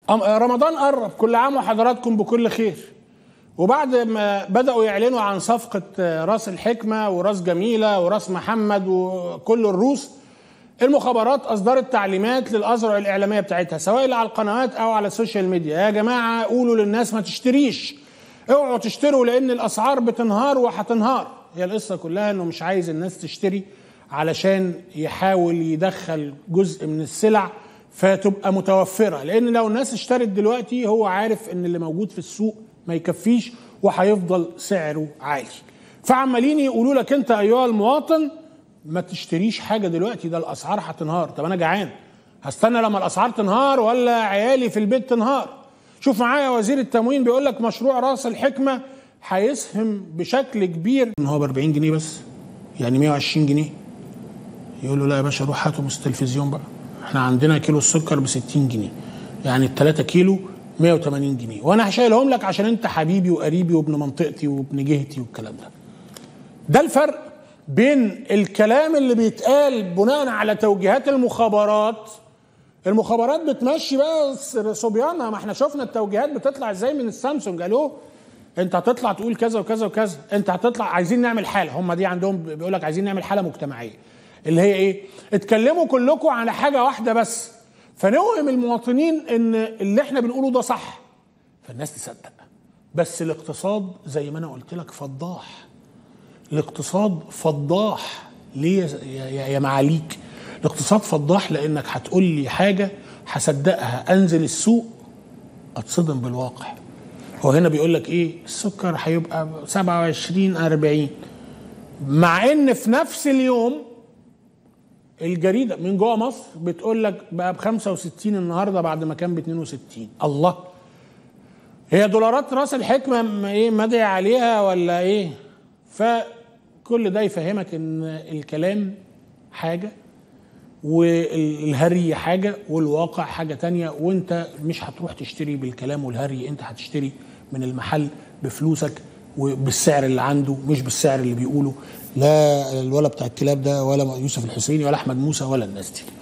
أم- رمضان قرب كل عام وحضراتكم بكل خير وبعد ما بدأوا يعلنوا عن صفقة آه، راس الحكمة وراس جميلة وراس محمد وكل الروس المخابرات أصدرت تعليمات للأذرع الإعلامية بتاعتها سواء على القنوات أو على السوشيال ميديا يا جماعة قولوا للناس ما تشتريش اوعوا تشتروا لأن الأسعار بتنهار وهتنهار هي القصة كلها إنه مش عايز الناس تشتري علشان يحاول يدخل جزء من السلع فتبقى متوفرة لأن لو الناس اشترت دلوقتي هو عارف إن اللي موجود في السوق ما يكفيش وهيفضل سعره عالي فعمالين يقولوا لك أنت أيها المواطن ما تشتريش حاجة دلوقتي ده الأسعار هتنهار طب أنا جعان هستنى لما الأسعار تنهار ولا عيالي في البيت تنهار شوف معايا وزير التموين بيقول لك مشروع راس الحكمة هيسهم بشكل كبير ان هو ب 40 جنيه بس يعني 120 جنيه يقول له لا يا باشا روح هاتوا من التلفزيون بقى احنا عندنا كيلو السكر ب 60 جنيه يعني ال 3 كيلو 180 جنيه وانا هشيلهم لك عشان انت حبيبي وقريبي وابن منطقتي وابن جهتي والكلام ده ده الفرق بين الكلام اللي بيتقال بناء على توجيهات المخابرات المخابرات بتمشي بقى صبيانها ما احنا شفنا التوجيهات بتطلع ازاي من السامسونج الو انت هتطلع تقول كذا وكذا وكذا انت هتطلع عايزين نعمل حاله هم دي عندهم بيقول لك عايزين نعمل حاله مجتمعيه اللي هي ايه اتكلموا كلكم على حاجه واحده بس فنوهم المواطنين ان اللي احنا بنقوله ده صح فالناس تصدق بس الاقتصاد زي ما انا قلت لك فضاح الاقتصاد فضاح ليه يا- يا, يا معاليك الاقتصاد فضاح لانك هتقول لي حاجه هصدقها انزل السوق اتصدم بالواقع هو هنا بيقول لك ايه السكر هيبقى 27 40 مع ان في نفس اليوم الجريده من جوه مصر بتقول لك بقى ب 65 النهارده بعد ما كان ب 62 الله هي دولارات راس الحكمه م- ايه مدعي عليها ولا ايه فكل ده يفهمك ان الكلام حاجه والهري حاجه والواقع حاجه تانية وانت مش هتروح تشتري بالكلام والهري انت هتشتري من المحل بفلوسك وبالسعر اللي عنده مش بالسعر اللي بيقوله لا الولا بتاع الكلاب ده ولا يوسف الحسيني ولا احمد موسى ولا الناس دي